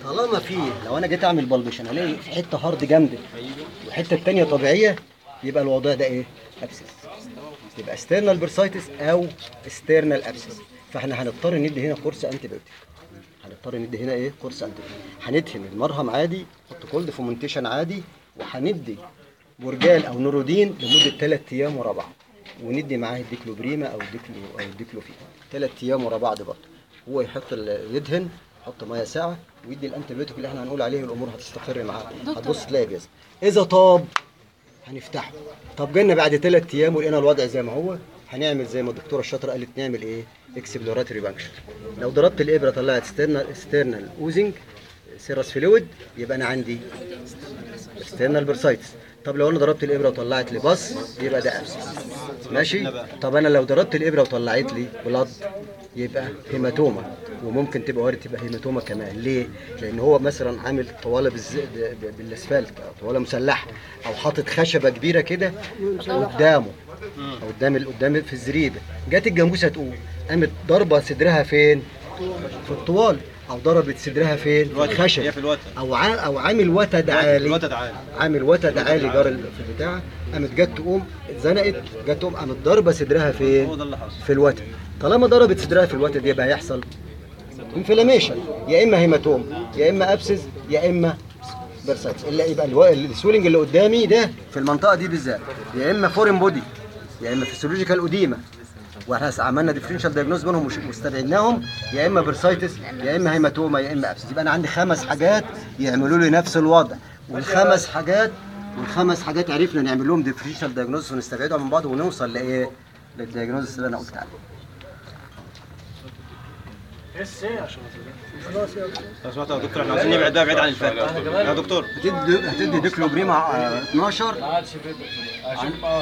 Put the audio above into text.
طالما في لو انا جيت اعمل بلبشن الاقي في حته هارد جامده والحته الثانيه طبيعيه يبقى الوضع ده ايه؟ ابسس يبقى استرنال برسايتس او استرنال ابسس فاحنا هنضطر ندي هنا كورس انتي بايوتيك هنضطر ندي هنا ايه كورس انتي هندهن المرهم عادي نحط كولد فومنتيشن عادي وهندي برجال او نورودين لمده ثلاث ايام ورا بعض وندي معاه الديكلوبريما او الديكلو او الديكلوفين ثلاث ايام ورا بعض برضه هو يحط ال- يدهن يحط ميه ساعه ويدي الانتيبيوتيك اللي احنا هنقول عليه الامور هتستقر معاه هتبص تلاقي بيظهر اذا طاب هنفتحه طب جالنا بعد ثلاث ايام ولقينا الوضع زي ما هو هنعمل زي ما الدكتوره الشاطره قالت نعمل ايه اكسبلوراتوري بانكشن لو ضربت الابره طلعت ستيرنال ستيرنال اوزنج سيرس فلويد يبقى انا عندي ستيرنال برسايتس طب لو انا ضربت الابره وطلعت لي باص يبقى ده ابسس ماشي طب انا لو ضربت الابره وطلعت لي بلاد يبقى هيماتوما وممكن تبقى وارد تبقى هيماتوما كمان ليه لان هو مثلا عامل طواله بالز... ب... ب... بالاسفلت أو طواله مسلحه او حاطط خشبه كبيره كده قدامه او قدام قدام في الزريبه جت الجاموسه تقوم قامت ضربه صدرها فين في الطوال او ضربت صدرها فين في الوتد. الخشب هي في الوتد. او ع... او عامل وتد عالي الوتد عالي. عامل وتد عالي جار ال- في البتاع قامت جت تقوم اتزنقت جت تقوم قامت ضاربه صدرها فين هو ده اللي حصل في الوتد طالما ضربت صدرها في الوتد يبقى هيحصل انفلاميشن يا اما هيماتوم يا اما ابسس يا اما برسايتس الا يبقى الو... السويلنج اللي قدامي ده في المنطقه دي بالذات يا اما فورين بودي يا اما فيسيولوجيكال اوديما واحنا عملنا ديفرنشال دايجنوز بينهم وش- واستبعدناهم يا اما برسايتس يا اما هيماتوما يا اما ابسس يبقى انا عندي خمس حاجات يعملوا لي نفس الوضع والخمس حاجات والخمس حاجات عرفنا نعمل لهم ديفرنشال دايجنوز ونستبعدهم من بعض ونوصل لايه؟ للدايجنوز اللي انا قلت عليه لو سمحت يا دكتور احنا عايزين نبعد ده بعيد عن الفرق يا دكتور هتدي هتدي ديكلوبريما آه، 12